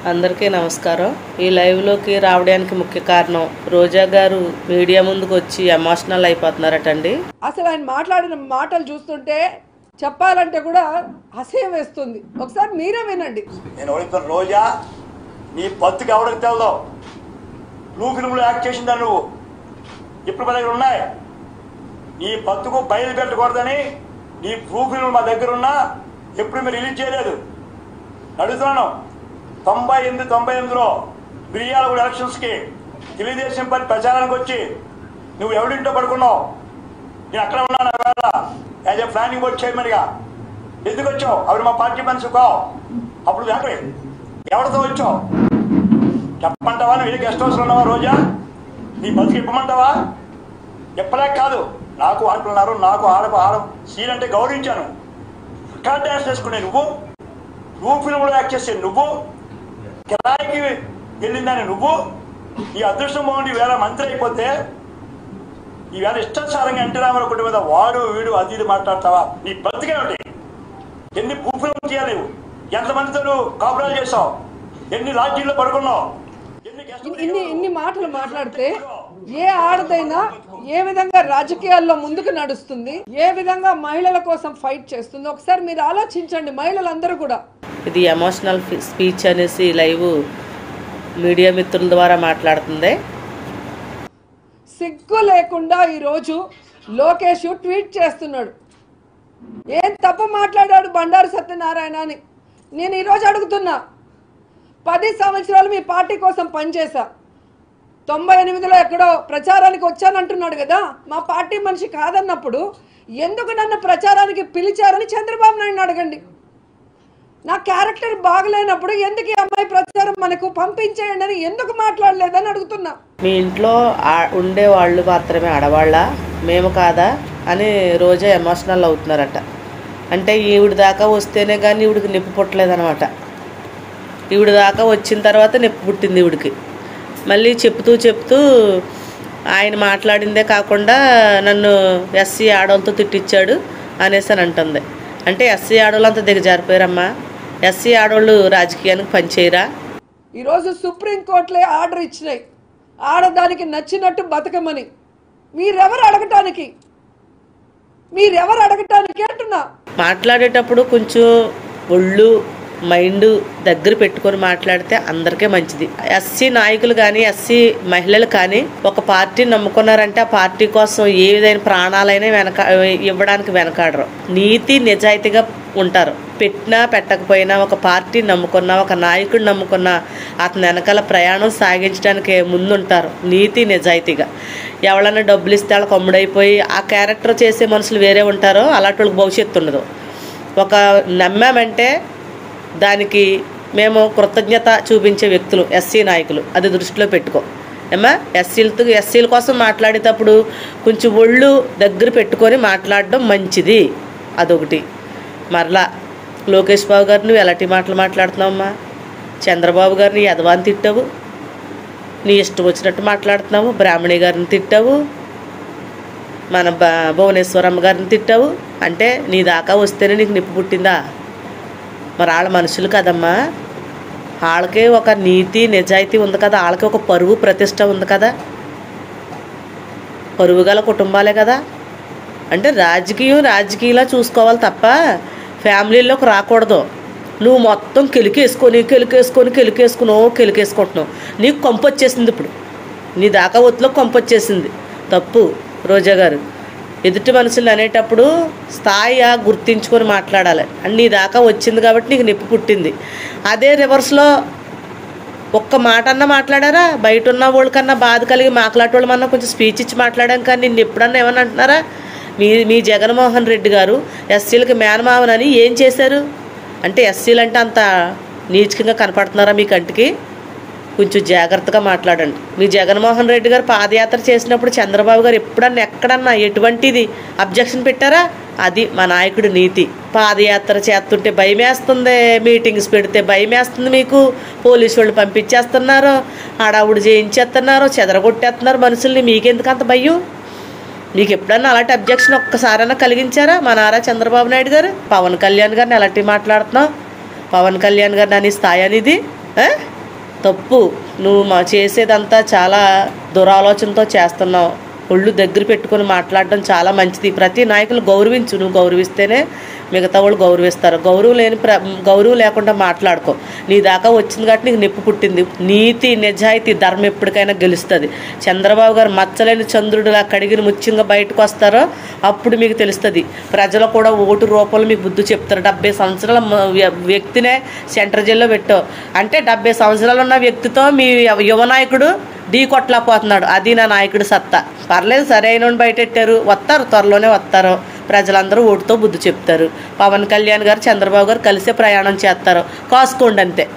అందరికీ నమస్కారం ఈ లైవ్లోకి రావడానికి ముఖ్య కారణం రోజా గారు మీడియా ముందుకు వచ్చి ఎమోషనల్ అయిపోతున్నారటండి అసలు ఆయన మాట్లాడిన మాటలు చూస్తుంటే చెప్పాలంటే కూడా అసహ్యం వేస్తుంది ఒకసారి మీరే వినండి నేను అడుగుతాను రోజా నీ పత్తికి ఎవరికి తెలదు బ్లూ ఫిల్మ్లో యాక్ట్ చేసిందా నువ్వు ఇప్పుడు మా దగ్గర ఉన్నాయి నీ పత్తుకు బయలు పెట్టకూడదని నీ బ్లూ ఫిల్మ్ మా దగ్గర ఉన్నా ఎప్పుడు మీరు రిలీజ్ చేయలేదు అడుగుతున్నాను తొంభై ఎనిమిది తొంభై ఎనిమిదిలో మిరియాలగూడ ఎలక్షన్స్కి తెలుగుదేశం పార్టీ ప్రచారానికి వచ్చి నువ్వు ఎవడింటో పడుకున్నావు నేను అక్కడ ఉన్నాను వేళ యాజ్ ఏ ప్లానింగ్ బోర్డ్ చైర్మన్గా ఎందుకు వచ్చావు అవి మా పార్టీ మనిషి కావు అప్పుడు ఎక్కడ ఎవరితో వచ్చావు చెప్పమంటావా నువ్వు ఏ గెస్ట్ హౌస్లో ఉన్నావా రోజా నీ బతుకు ఇప్పమంటావా చెప్పలేక కాదు నాకు ఆడుతున్నారు నాకు ఆడ ఆడ సీన్ అంటే గౌరవించాను రికార్డ్ డ్యాన్స్ చేసుకునే నువ్వు నువ్వు ఫిల్మ్లో యాక్ట్ చేసే నువ్వు కిరాయికి వెళ్ళిందని నువ్వు ఈ అదృష్టం బాగుండి వేళ మంత్రి అయిపోతే ఈవేళ ఇష్టానుసారంగా ఎన్టీ రామారావు కుటుంబం మీద వాడు వీడు అది ఇది మాట్లాడతావా నీ బతికేమిటి ఎన్ని భూఫిలం చేయాలి నువ్వు ఎంతమందితో నువ్వు కాపురాలు చేసావు ఎన్ని లాడ్జీల్లో పడుకున్నావు ఎన్ని guest ఇన్ని- ఇన్ని ఇన్ని మాటలు మాట్లాడితే ఏ ఆడదైనా ఏ విధంగా రాజకీయాల్లో ముందుకు నడుస్తుంది ఏ విధంగా మహిళల కోసం ఫైట్ చేస్తుంది ఒకసారి మీరు ఆలోచించండి మహిళలందరూ కూడా ఇది ఎమోషనల్ స్పీచ్ అనేసి లైవ్ మీడియా మిత్రుల ద్వారా మాట్లాడుతుంది సిగ్గు లేకుండా ఈరోజు లోకేష్ ట్వీట్ చేస్తున్నాడు ఏం తప్పు మాట్లాడాడు బండారు సత్యనారాయణ అని నేను ఈరోజు అడుగుతున్నా పది సంవత్సరాలు మీ పార్టీ కోసం పనిచేశా తొంభై ఎనిమిదిలో ఎక్కడో ప్రచారానికి వచ్చానంటున్నాడు కదా మా పార్టీ మనిషి కాదన్నప్పుడు ఎందుకు నన్ను ప్రచారానికి పిలిచారని చంద్రబాబు నాయుడు అడగండి నా క్యారెక్టర్ బాగలేనప్పుడు ఎందుకు ఈ అమ్మాయి ప్రచారం మనకు పంపించేయండి అని ఎందుకు మాట్లాడలేదని అడుగుతున్నా మీ ఇంట్లో ఆ- ఉండే వాళ్ళు మాత్రమే ఆడవాళ్ళ మేము కాదా అని రోజా ఎమోషనల్ అవుతున్నారట అంటే ఈవిడ దాకా వస్తేనే కానీ ఈవిడికి నొప్పి పుట్టలేదనమాట ఈవిడ దాకా వచ్చిన తర్వాత నొప్పి పుట్టింది ఈవిడికి మళ్ళీ చెప్తూ చెప్తూ ఆయన మాట్లాడిందే కాకుండా నన్ను ఎస్సీ ఆడవాళ్ళతో తిట్టించాడు అనేసి అని అంటుంది అంటే ఎస్సీ ఆడవాళ్ళు అంతా దిగజారిపోయారమ్మా ఎస్సీ ఆడవాళ్ళు రాజకీయానికి పనిచేయరా ఈరోజు సుప్రీంకోర్టులే ఆర్డర్ ఇచ్చినాయి ఆడదానికి నచ్చినట్టు బతకమని మీరెవరు అడగటానికి మీరెవరు అడగటానికి అంటున్నా మాట్లాడేటప్పుడు కొంచెం ఒళ్ళు మైండ్ దగ్గర పెట్టుకొని మాట్లాడితే అందరికీ మంచిది ఎస్సీ నాయకులు కానీ ఎస్సీ మహిళలు కానీ ఒక పార్టీని నమ్ముకున్నారంటే ఆ పార్టీ కోసం ఏ విధమైన ప్రాణాలైనా వెనక ఇవ్వడానికి వెనకాడరు నీతి నిజాయితీగా ఉంటారు పెట్టినా పెట్టకపోయినా ఒక పార్టీ నమ్ముకున్నా ఒక నాయకుడు నమ్ముకున్నా అతని వెనకాల ప్రయాణం సాగించడానికి ముందుంటారు నీతి నిజాయితీగా ఎవరైనా డబ్బులు ఇస్తే వాళ్ళకి అమ్ముడైపోయి ఆ క్యారెక్టర్ చేసే మనుషులు వేరే ఉంటారో అలాంటి వాళ్ళకి భవిష్యత్తు ఉండదు ఒక నమ్మామంటే దానికి మేము కృతజ్ఞత చూపించే వ్యక్తులు ఎస్సీ నాయకులు అది దృష్టిలో పెట్టుకో ఏమా ఎస్సీలతో ఎస్సీల కోసం మాట్లాడేటప్పుడు కొంచెం ఒళ్ళు దగ్గర పెట్టుకొని మాట్లాడడం మంచిది అదొకటి మరలా లోకేష్ బాబు గారు నువ్వు ఎలాంటి మాటలు మాట్లాడుతున్నావమ్మా చంద్రబాబు గారిని యదవాన్ని తిట్టావు నీ ఇష్టం వచ్చినట్టు మాట్లాడుతున్నావు బ్రాహ్మణి గారిని తిట్టావు మన బ భువనేశ్వరమ్మ గారిని తిట్టావు అంటే నీ దాకా వస్తేనే నీకు నిప్పు పుట్టిందా మరి వాళ్ళ మనుషులు కదమ్మా వాళ్ళకే ఒక నీతి నిజాయితీ ఉంది కదా వాళ్ళకి ఒక పరువు ప్రతిష్ట ఉంది కదా పరువు గల కుటుంబాలే కదా అంటే రాజకీయం రాజకీయలా చూసుకోవాలి తప్ప ఫ్యామిలీలోకి రాకూడదు నువ్వు మొత్తం కెలికేసుకొని కెలికేసుకొని కెలికేసుకున్నావు కెలికేసుకుంటున్నావు నీకు కొంపు వచ్చేసింది ఇప్పుడు నీ దాకా ఒత్తిలో కొంపు వచ్చేసింది తప్పు రోజా గారు ఎదుటి మనుషులు అనేటప్పుడు స్థాయి ఆ గుర్తించుకొని మాట్లాడాలి అండ్ నీ దాకా వచ్చింది కాబట్టి నీకు నొప్పి పుట్టింది అదే రివర్స్లో ఒక్క మాట అన్నా మాట్లాడారా బయట ఉన్న వాళ్ళకన్నా బాధ కలిగి మాట్లాడేవాళ్ళు మనం కొంచెం స్పీచ్ ఇచ్చి మాట్లాడాం కానీ నిన్ను ఎప్పుడన్నా ఏమన్నా అంటున్నారా మీ మీ జగన్మోహన్ రెడ్డి గారు ఎస్సీలకి మేనమావనని ఏం చేశారు అంటే ఎస్సీలు అంటే అంత నీచకంగా కనపడుతున్నారా మీ కంటికి కొంచెం జాగ్రత్తగా మాట్లాడండి మీ జగన్మోహన్ రెడ్డి గారు పాదయాత్ర చేసినప్పుడు చంద్రబాబు గారు ఎప్పుడన్నా ఎక్కడన్నా ఎటువంటిది అబ్జెక్షన్ పెట్టారా అది మా నాయకుడి నీతి పాదయాత్ర చేస్తుంటే భయమేస్తుంది మీటింగ్స్ పెడితే భయమేస్తుంది మీకు పోలీసు వాళ్ళు పంపించేస్తున్నారు హడావుడి చేయించేస్తున్నారు చెదరగొట్టేస్తున్నారు మనుషుల్ని మీకెందుకు అంత భయం మీకు ఎప్పుడన్నా అలాంటి అబ్జెక్షన్ ఒక్కసారైనా కలిగించారా మా నారా చంద్రబాబు నాయుడు గారు పవన్ కళ్యాణ్ గారిని ఎలాంటి మాట్లాడుతున్నావు పవన్ కళ్యాణ్ గారిని అని స్థాయి అనేది ఆ? తప్పు నువ్వు మా చేసేదంతా చాలా దురాలోచనతో చేస్తున్నావు ఒళ్ళు దగ్గర పెట్టుకొని మాట్లాడడం చాలా మంచిది ప్రతి నాయకులు గౌరవించు నువ్వు గౌరవిస్తేనే మిగతా వాళ్ళు గౌరవిస్తారు గౌరవం లేని ప్ర గౌరవం లేకుండా మాట్లాడుకో నీ దాకా వచ్చింది కాబట్టి నీకు నొప్పి పుట్టింది నీతి నిజాయితీ ధర్మం ఎప్పటికైనా గెలుస్తుంది చంద్రబాబు గారు మచ్చలేని చంద్రుడిలా కడిగిన ముత్యంగా బయటకు వస్తారో అప్పుడు మీకు తెలుస్తుంది ప్రజలు కూడా ఓటు రూపంలో మీకు బుద్ధి చెప్తారు డెబ్బై సంవత్సరాల మ- వ్య- వ్యక్తినే సెంటర్ జైల్లో పెట్టావు అంటే డెబ్బై సంవత్సరాలు ఉన్న వ్యక్తితో మీ యువ నాయకుడు ఢీ కొట్టలేకపోతున్నాడు అది నా నాయకుడి సత్తా పర్లేదు సరైన బయటెట్టారు వస్తారు త్వరలోనే వస్తారు ప్రజలందరూ ఓటుతో బుద్ధి చెప్తారు పవన్ కళ్యాణ్ గారు చంద్రబాబు గారు కలిసే ప్రయాణం చేస్తారు కాసుకోండి అంతే